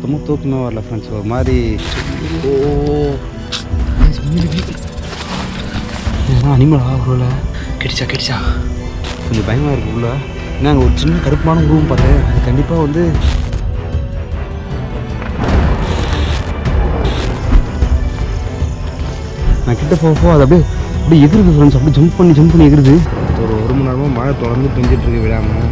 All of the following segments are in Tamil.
சுத்தமாக தூக்கமே வரல ஃப்ரெண்ட்ஸ் ஒரு மாதிரி ஓ அனிமல் ஆகுறல கிடைச்சா கிடைச்சா கொஞ்சம் பயமாக இருக்கு உள்ள ஏன்னா அங்கே ஒரு சின்ன கருப்பான உருவம் பார்த்தேன் அது கண்டிப்பாக வந்து நான் கிட்ட போக போக அது அப்படியே அப்படியே எகிருது ஃப்ரெண்ட்ஸ் அப்படியே ஜம்ப் பண்ணி ஜம்ப் பண்ணி எகிருது ஒரு ஒரு மணி நேரமாக மழை தொடர்ந்து பெஞ்சிட்டு இருக்கு விடாமல்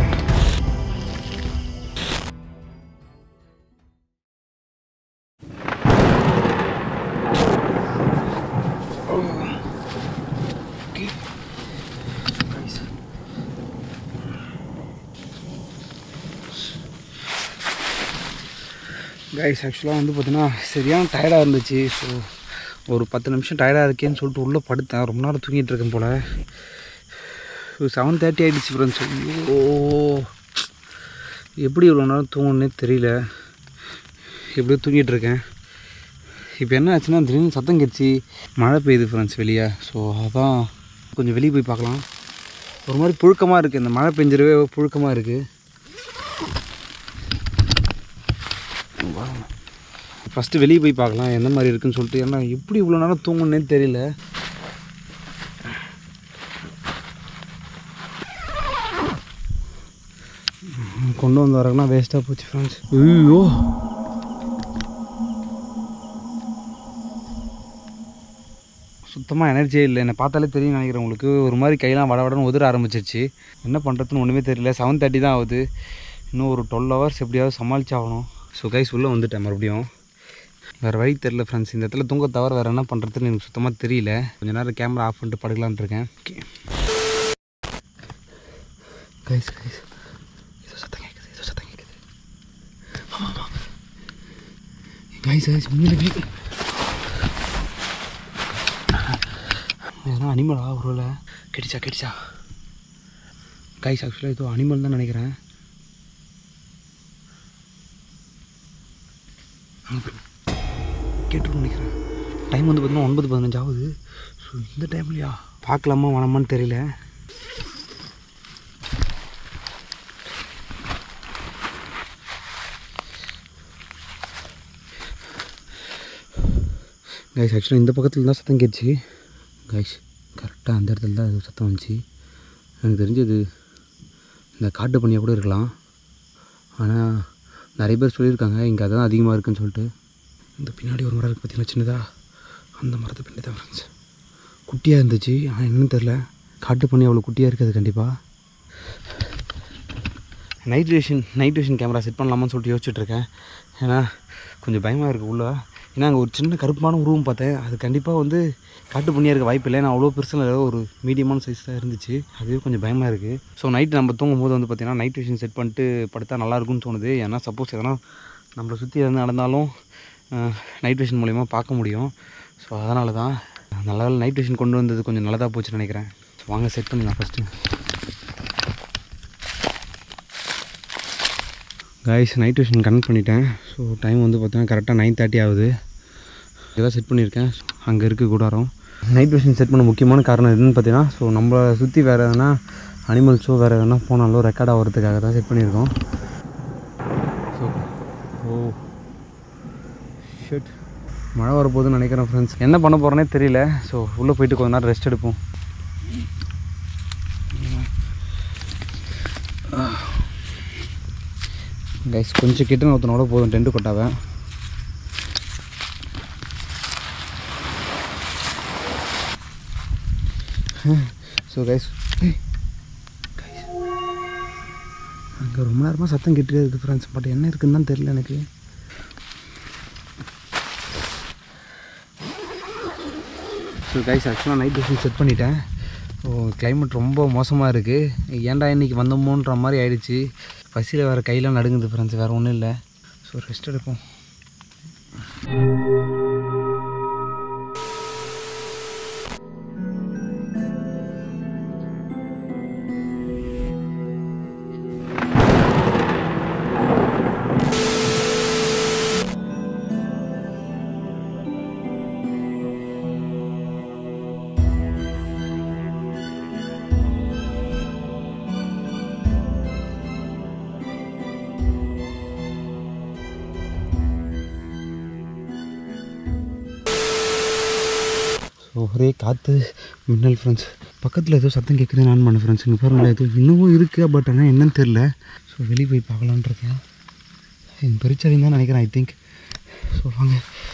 கைஸ் ஆக்சுவலாக வந்து பார்த்தீங்கன்னா சரியான டயர்டாக இருந்துச்சு ஸோ ஒரு பத்து நிமிஷம் டயர்டாக இருக்கேன்னு சொல்லிட்டு உள்ளே படுத்தேன் ரொம்ப நேரம் தூங்கிட்டு இருக்கேன் போல் செவன் தேர்ட்டி ஆகிடுச்சு ஃப்ரெண்ட்ஸ் ஐயோ எப்படி இவ்வளோ நேரம் தூங்கணுன்னே தெரியல எப்படியோ தூங்கிட்டு இருக்கேன் இப்போ என்ன ஆச்சுன்னா திடீர்னு சத்தம் கேட்டுச்சு மழை பெய்யுது ஃப்ரெண்ட்ஸ் வெளியே ஸோ அதான் கொஞ்சம் வெளியே போய் பார்க்கலாம் ஒரு மாதிரி புழுக்கமாக இருக்குது இந்த மழை பெஞ்சிடவே புழுக்கமாக இருக்குது ஃபஸ்ட்டு வெளியே போய் பார்க்கலாம் எந்த மாதிரி இருக்குன்னு சொல்லிட்டு ஏன்னா எப்படி இவ்வளோ நேரம் தூங்கணுன்னே தெரியல கொண்டு வந்து வரக்குன்னா வேஸ்ட்டாக போச்சு ஃப்ரெண்ட்ஸ் ஐயோ சுத்தமாக எனர்ஜியே இல்லை என்னை பார்த்தாலே தெரியும் நினைக்கிறேன் உங்களுக்கு ஒரு மாதிரி கையெல்லாம் வட வடன்னு உதிர ஆரம்பிச்சிருச்சு என்ன பண்ணுறதுன்னு ஒன்றுமே தெரியல செவன் தேர்ட்டி தான் ஆகுது இன்னும் ஒரு டுவெல் ஹவர்ஸ் எப்படியாவது சமாளிச்சாகணும் ஸோ கைஸ் உள்ளே வந்துட்டேன் மறுபடியும் வேறு வழி தெரில ஃப்ரெண்ட்ஸ் இந்த இடத்துல தூங்க தவிர வேறு என்ன பண்ணுறதுன்னு எனக்கு சுத்தமாக தெரியல கொஞ்ச நேரம் கேமரா ஆஃப் பண்ணிட்டு படுக்கலான்ட்டு இருக்கேன் ஓகே கைஸ் கைஸ் ஏதோ சத்தம் கேட்குது ஏதோ சத்தம் கேட்குது கைஸ் கைஸ் உண்மையிலே ஏன்னா அனிமல் ஆகுறல கெடிச்சா கெடிச்சா கைஸ் ஆக்சுவலாக ஏதோ அனிமல் தான் நினைக்கிறேன் கேட்டுருன்னு நினைக்கிறேன் டைம் வந்து பார்த்தீங்கன்னா ஒன்பது பதினஞ்சு ஆகுது ஸோ இந்த டைம்லையா பார்க்கலாமா வேணாமான்னு தெரியல கைஸ் ஆக்சுவலாக இந்த பக்கத்தில் தான் சத்தம் கேட்டுச்சு கைஸ் கரெக்டாக அந்த இடத்துல தான் அது சத்தம் வந்துச்சு எனக்கு தெரிஞ்சது இந்த காட்டு பண்ணியாக கூட இருக்கலாம் ஆனால் நிறைய பேர் சொல்லியிருக்காங்க இங்கே அதான் அதிகமாக இருக்குன்னு சொல்லிட்டு இந்த பின்னாடி ஒரு மரம் இருக்குது பார்த்தீங்கன்னா சின்னதாக அந்த மரத்தை பின்னாடி தான் ஃப்ரெண்ட்ஸ் குட்டியாக இருந்துச்சு ஆனால் என்னன்னு தெரில காட்டு பண்ணி அவ்வளோ குட்டியாக இருக்குது கண்டிப்பாக night vision night vision camera set பண்ணலாமான்னு சொல்லிட்டு யோசிச்சுட்டு இருக்கேன் ஏன்னா கொஞ்சம் பயமாக இருக்குது உள்ள ஏன்னா அங்கே ஒரு சின்ன கருப்பான உருவம் பார்த்தேன் அது கண்டிப்பாக வந்து காட்டு பண்ணியாக இருக்க வாய்ப்பு இல்லை ஏன்னா அவ்வளோ பெருசில் இல்லை ஒரு மீடியமான சைஸ் தான் இருந்துச்சு அதுவே கொஞ்சம் பயமாக இருக்குது ஸோ நைட் நம்ம தூங்கும் போது வந்து பார்த்திங்கன்னா நைட் விஷன் செட் பண்ணிட்டு படுத்தா நல்லா இருக்கும்னு தோணுது ஏன்னா சப்போஸ் எதனா நம்மளை சுற்றி எதனா நடந்தாலும் நைட் விஷன் மூலிமா பார்க்க முடியும் ஸோ அதனால தான் நல்ல வேளை நைட் விஷன் கொண்டு வந்தது கொஞ்சம் நல்லதாக போச்சுன்னு நினைக்கிறேன் ஸோ வாங்க செட் பண்ணிடலாம் first guys night vision connect பண்ணிட்டேன் ஸோ டைம் வந்து பார்த்தீங்கன்னா கரெக்டாக நைன் தேர்ட்டி ஆகுது இதெல்லாம் செட் பண்ணியிருக்கேன் அங்கே இருக்குது கூடாரம் நைட் விஷன் செட் பண்ண முக்கியமான காரணம் எதுன்னு பார்த்தீங்கன்னா ஸோ நம்மளை சுற்றி வேறு எதனா அனிமல்ஸோ வேறு எதனா போனாலும் ரெக்கார்ட் ஆகிறதுக்காக தான் செட் பண்ணியிருக்கோம் ஸோ ஓ ஷிட் மழை வரப்போகுதுன்னு நினைக்கிறேன் ஃப்ரெண்ட்ஸ் என்ன பண்ண போகிறேனே தெரியல ஸோ உள்ளே போயிட்டு கொஞ்ச நேரம் ரெஸ்ட் எடுப்போம் கைஸ் கொஞ்சம் கிட்ட ஊற்றினோட போதும் டென்ட்டு கொட்டாவை ஸோ கைஸ் அங்கே ரொம்ப நேரமாக சத்தம் கேட்டுட்டே இருக்குது ஃப்ரெண்ட்ஸ் பட் என்ன இருக்குன்னு தான் தெரியல எனக்கு ஸோ கைஸ் ஆக்சுவலாக நைட் டியூஷன் செட் பண்ணிட்டேன் ஸோ கிளைமேட் ரொம்ப மோசமாக இருக்குது ஏன்டா இன்றைக்கி வந்தோமோன்ற மாதிரி ஆயிடுச்சு பசியில் வேறு கையெல்லாம் நடுங்குது ஃப்ரெண்ட்ஸ் வேறு ஒன்றும் இல்லை ஸோ ரெஸ்ட் எடுப்போம் ஸோ ஒரே காற்று மின்னல் ஃப்ரெண்ட்ஸ் பக்கத்தில் ஏதோ சத்தம் கேட்குது நான் பண்ண ஃப்ரெண்ட்ஸ் இங்கே பாருங்களேன் ஏதோ இன்னமும் இருக்குது பட் ஆனால் என்னன்னு தெரில ஸோ வெளியே போய் பார்க்கலான்னு இருக்கேன் என் பெருச்சாலின்னு தான் நினைக்கிறேன் ஐ திங்க் ஸோ வாங்க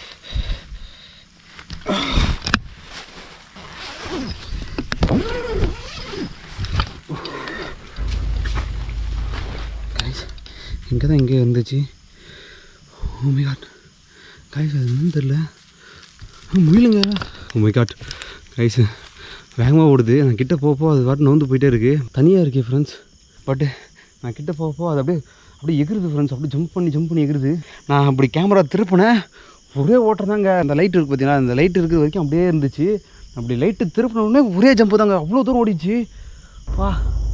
இங்கே தான் எங்கே இருந்துச்சு ஓ மை காட் கைஸ் அது என்னன்னு தெரில முயலுங்க ஓ மை காட் கைஸ் வேகமாக ஓடுது நான் கிட்ட போப்போ அது வாட்டு நோந்து போயிட்டே இருக்குது தனியாக இருக்கே ஃப்ரெண்ட்ஸ் பட்டு நான் கிட்ட போப்போ அது அப்படியே அப்படியே எகிருது ஃப்ரெண்ட்ஸ் அப்படியே ஜம்ப் பண்ணி ஜம்ப் பண்ணி எகிருது நான் அப்படி கேமரா திருப்பினேன் ஒரே ஓட்டம் தாங்க அந்த லைட் இருக்குது பார்த்தீங்களா அந்த லைட் இருக்கிற வரைக்கும் அப்படியே இருந்துச்சு அப்படி லைட்டு திருப்பின உடனே ஒரே ஜம்ப்பு தாங்க அவ்வளோ தூரம் ஓடிச்சு வா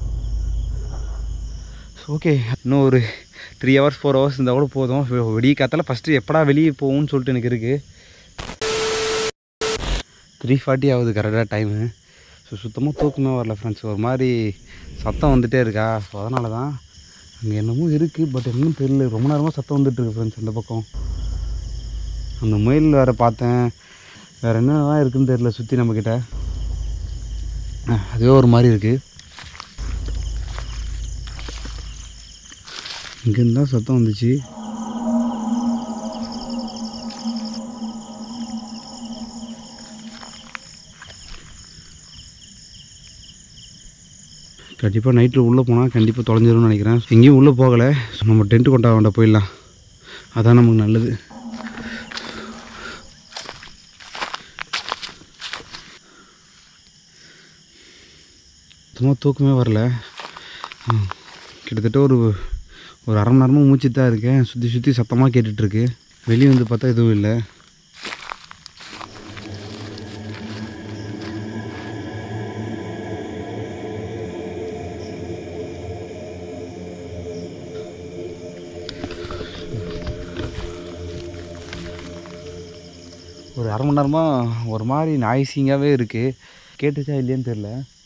ஓகே இன்னும் ஒரு த்ரீ ஹவர்ஸ் ஃபோர் ஹவர்ஸ் இருந்தால் கூட போதும் வெடிய காத்தால ஃபஸ்ட்டு எப்படா வெளியே போகும்னு சொல்லிட்டு எனக்கு இருக்குது த்ரீ ஃபார்ட்டி ஆகுது கரெக்டாக டைமு ஸோ சுத்தமாக தூக்கமே வரல ஃப்ரெண்ட்ஸ் ஒரு மாதிரி சத்தம் வந்துகிட்டே இருக்கா ஸோ அதனால தான் அங்கே என்னமோ இருக்குது பட் இன்னும் தெரியல ரொம்ப நேரமாக சத்தம் வந்துட்டு இருக்கு ஃப்ரெண்ட்ஸ் அந்த பக்கம் அந்த முயல் வேறு பார்த்தேன் வேறு என்னென்னலாம் இருக்குன்னு தெரியல சுற்றி நம்மக்கிட்ட அஹ், அதுவே ஒரு மாதிரி இருக்குது இங்கேருந்து தான் சத்தம் வந்துச்சு கண்டிப்பாக நைட்டில் உள்ளே போனால் கண்டிப்பாக தொலைஞ்சிரும்னு நினைக்கிறேன் எங்கேயும் உள்ளே போகலை ஸோ நம்ம டென்ட்டு கொண்டா வேண்டாம் போயிடலாம் அதான் நமக்கு நல்லது சுத்தமாக தூக்கமே வரல ம், கிட்டத்தட்ட ஒரு ஒரு அரை மணி நேரமாக மூச்சு தான் இருக்கேன் சுற்றி சுற்றி சத்தமாக கேட்டுட்ருக்கு வெளியே வந்து பார்த்தா எதுவும் இல்லை ஒரு அரை மணி நேரமாக ஒரு மாதிரி நாய்ஸிங்காகவே இருக்குது கேட்டுச்சா இல்லையான்னு தெரில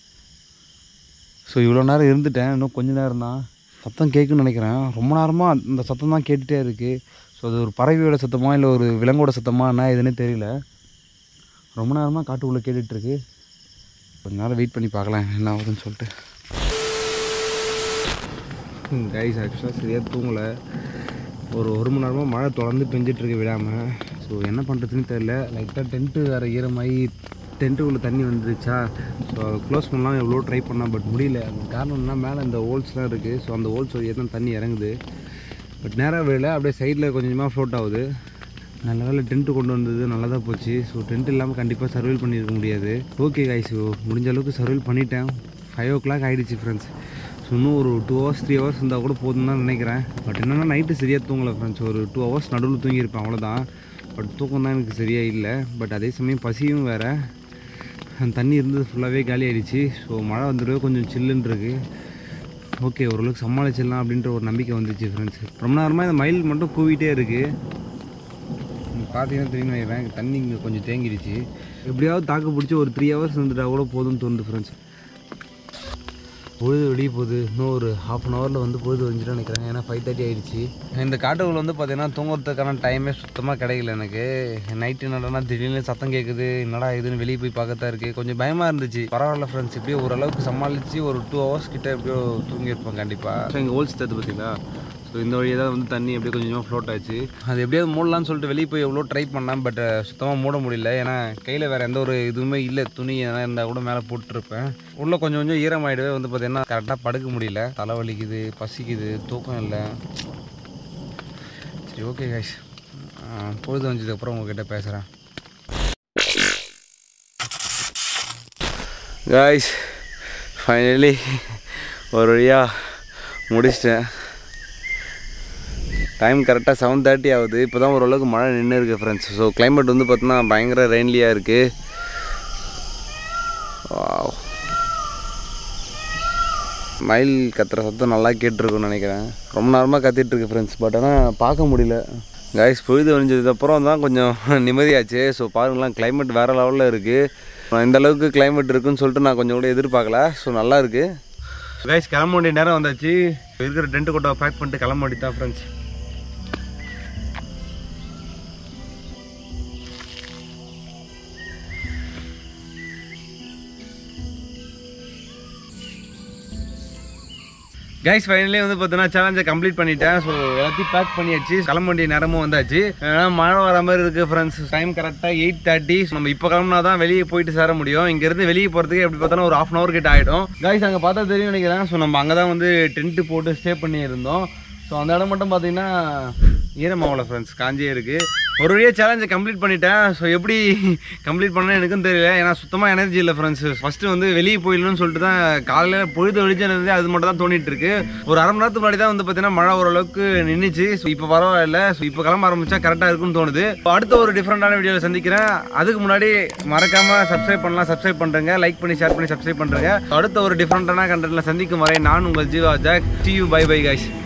ஸோ இவ்வளோ நேரம் இருந்துட்டேன் இன்னும் கொஞ்ச நேரம் தான் சத்தம் கேட்குன்னு நினைக்கிறேன் ரொம்ப நேரமாக அந்த சத்தம் தான் கேட்டுகிட்டே இருக்குது ஸோ அது ஒரு பறவையோட சத்தமா இல்லை ஒரு விலங்கோட சத்தமா என்ன எதுன்னே தெரியல ரொம்ப நேரமாக காட்டுக்குள்ளே கேட்டுட்ருக்கு கொஞ்ச நேரம் வெயிட் பண்ணி பார்க்கலாம் என்ன ஆகுதுன்னு சொல்லிட்டு கைஸ் ஆக்சுவலாக சரியாக தூங்கலை ஒரு ஒரு மணி நேரமாக மழை தொடர்ந்து பெஞ்சிட்ருக்கு விடாமல் ஸோ என்ன பண்ணுறதுன்னு தெரில லைட்டாக டென்ட்டு வேறு ஈரமாகி டென்ட்டுக்குள்ளே தண்ணி வந்துருச்சா ஸோ அதை க்ளோஸ் பண்ணலாம் எவ்வளோ ட்ரை பண்ணால் பட் முடியல அது காரணம் என்ன மேலே இந்த ஹோல்ஸ்லாம் இருக்குது ஸோ அந்த ஹோல்ஸ் வழியாக தான் தண்ணி இறங்குது பட் நேராக விழல அப்படியே சைடில் கொஞ்சம் கொஞ்சமாக ஃப்ளோட் ஆகுது நல்ல வேலை டென்ட்டு கொண்டு வந்தது நல்லதாக போச்சு ஸோ டென்ட் இல்லாமல் கண்டிப்பாக சர்வைல் பண்ணியிருக்க முடியாது ஓகே காய்ஸ் ஸோ முடிஞ்ச அளவுக்கு சர்வைல் பண்ணிட்டேன் ஃபைவ் ஓ கிளாக் ஆகிடுச்சு ஃப்ரெண்ட்ஸ் ஸோ இன்னும் ஒரு டூ ஹவர்ஸ் த்ரீ ஹவர்ஸ் இருந்தால் கூட போதும்னு தான் நினைக்கிறேன் பட் என்னென்னா நைட்டு சரியாக தூங்கலை ஃப்ரெண்ட்ஸ் ஒரு டூ ஹவர்ஸ் நடுவில் தூங்கியிருப்பேன் அவ்வளோதான் பட் தூக்கம் தான் எனக்கு சரியாக இல்லை பட் அதே சமயம் பசியும் வேறு அந்த தண்ணி இருந்தது ஃபுல்லாகவே காலி ஆயிடுச்சு ஸோ மழை வந்துடுவே கொஞ்சம் சில்லுன்னு இருக்கு ஓகே ஓரளவுக்கு சமாளிச்சிடலாம் அப்படின்ற ஒரு நம்பிக்கை வந்துச்சு ஃப்ரெண்ட்ஸ் ரொம்ப நேரமாக இந்த மயில் மட்டும் கூவிட்டே இருக்குது பார்த்தீங்கன்னா தெரியும் நினைக்கிறேன் தண்ணி இங்கே கொஞ்சம் தேங்கிடுச்சு எப்படியாவது தாக்கு பிடிச்சி ஒரு த்ரீ ஹவர்ஸ் இருந்துட்டா கூட போதும்னு தோணுது ஃப்ரெண்ட்ஸ் பொழுது வெளியே போகுது இன்னும் ஒரு ஹாஃப் அன் ஹவரில் வந்து பொழுது வந்துட்டு நினைக்கிறேன் ஏன்னா ஃபைவ் தேர்ட்டி ஆயிடுச்சு இந்த காட்டுக்குள்ள வந்து பார்த்தீங்கன்னா தூங்குறதுக்கான டைமே சுத்தமாக கிடைக்கல எனக்கு நைட்டு என்னடா திடீர்னு சத்தம் கேட்குது என்னடா இதுன்னு வெளியே போய் பார்க்கத்தான் இருக்குது கொஞ்சம் பயமாக இருந்துச்சு பரவாயில்ல ஃப்ரெண்ட்ஸ் இப்படியோ ஓரளவுக்கு சமாளித்து ஒரு டூ ஹவர்ஸ் கிட்ட எப்படியோ தூங்கியிருப்பேன் கண்டிப்பாக எங்கள் ஹோல்ஸ் தத்து பார்த்தீங்களா ஸோ இந்த வழியாக தான் வந்து தண்ணி அப்படியே கொஞ்சம் கொஞ்சமாக ஃப்ளோட் ஆச்சு அது எப்படியாவது மூடலாம்னு சொல்லிட்டு வெளியே போய் எவ்வளோ ட்ரை பண்ணேன் பட் சுத்தமாக மூட முடியல ஏன்னா கையில் வேறு எந்த ஒரு இதுவுமே இல்லை துணி எதனா இருந்தால் கூட மேலே போட்டுருப்பேன் உள்ளே கொஞ்சம் கொஞ்சம் ஈரமாயிடவே வந்து பார்த்தீங்கன்னா கரெக்டாக படுக்க முடியல தலை வலிக்குது பசிக்குது தூக்கம் இல்லை சரி ஓகே கைஸ் பொழுது வந்ததுக்கப்புறம் உங்ககிட்ட பேசுகிறேன் காய்ஸ் ஃபைனலி ஒரு வழியாக முடிச்சிட்டேன் டைம் கரெக்டாக செவன் தேர்ட்டி ஆகுது இப்போ தான் ஓரளவுக்கு மழை நின்று இருக்கு ஃப்ரெண்ட்ஸ் ஸோ climate வந்து பார்த்தீங்கன்னா பயங்கர ரெயின்லியாக இருக்குது மயில் கத்துற சத்தம் நல்லா கேட்டிருக்குன்னு நினைக்கிறேன் ரொம்ப நேரமாக கத்திட்டு இருக்கு ஃப்ரெண்ட்ஸ் பட் ஆனால் பார்க்க முடியல காய்ஸ் பொழுது வழிஞ்சதுக்கப்புறம் தான் கொஞ்சம் நிம்மதியாச்சு ஸோ பாருங்களேன் climate வேறு லெவலில் இருக்குது இந்த அளவுக்கு climate இருக்குன்னு சொல்லிட்டு நான் கொஞ்சம் கூட எதிர்பார்க்கல ஸோ நல்லா இருக்குது காய்ஸ் கிளம்ப வேண்டிய நேரம் வந்தாச்சு இருக்கிற டென்ட் கொட்டை பேக் பண்ணிட்டு கிளம்ப வேண்டியதான் ஃப்ரெண்ட்ஸ் கைஸ் ஃபைனலி வந்து பார்த்தீங்கன்னா சேலஞ்சை கம்ப்ளீட் பண்ணிட்டேன் ஸோ எல்லாத்தையும் பேக் பண்ணியாச்சு கிளம்ப வேண்டிய நேரமும் வந்தாச்சு ஏன்னா மழை வர மாதிரி இருக்குது ஃப்ரெண்ட்ஸ் டைம் கரெக்டாக எயிட் தேர்ட்டி நம்ம இப்போ கிளம்புனா தான் வெளியே போயிட்டு சேர முடியும் இங்கேருந்து வெளியே போகிறதுக்கு எப்படி பார்த்தாலும் ஒரு ஆஃப் அன் ஹவர் கிட்ட ஆகிடும் கைஸ் அங்கே பார்த்தா தெரியும் நினைக்கிறேன் ஸோ நம்ம அங்கே தான் வந்து டென்ட்டு போட்டு ஸ்டே பண்ணி இருந்தோம் ஸோ அந்த இடம் மட்டும் பார்த்தீங்கன்னா ஈரமாவல ஃப்ரெண்ட்ஸ் காஞ்சியே இருக்குது ஒரு வழியாக சேலஞ்சை கம்ப்ளீட் பண்ணிட்டேன் ஸோ எப்படி கம்ப்ளீட் பண்ணேன்னு எனக்கும் தெரியல ஏன்னா சுத்தமாக எனர்ஜி இல்லை ஃப்ரெண்ட்ஸ் ஃபஸ்ட்டு வந்து வெளியே போயிடணும்னு சொல்லிட்டு தான் காலையில் பொழுது வெளிச்சம் அது மட்டும் தான் தோணிட்டு இருக்கு ஒரு அரை மணி நேரத்துக்கு முன்னாடி தான் வந்து பார்த்தீங்கன்னா மழை ஓரளவுக்கு நின்றுச்சு ஸோ இப்போ பரவாயில்ல ஸோ இப்போ கிளம்ப ஆரம்பிச்சா கரெக்டாக இருக்கும்னு தோணுது இப்போ அடுத்த ஒரு டிஃப்ரெண்டான வீடியோவில் சந்திக்கிறேன் அதுக்கு முன்னாடி மறக்காமல் சப்ஸ்கிரைப் பண்ணலாம் சப்ஸ்கிரைப் பண்ணுறேங்க லைக் பண்ணி ஷேர் பண்ணி சப்ஸ்கிரைப் பண்ணுறேங்க அடுத்த ஒரு டிஃப்ரெண்டான கண்டென்ட்டில் சந்திக்கும் வரை நான் உங்கள் ஜீவா ஜாக் டி யூ பை பை கைஸ்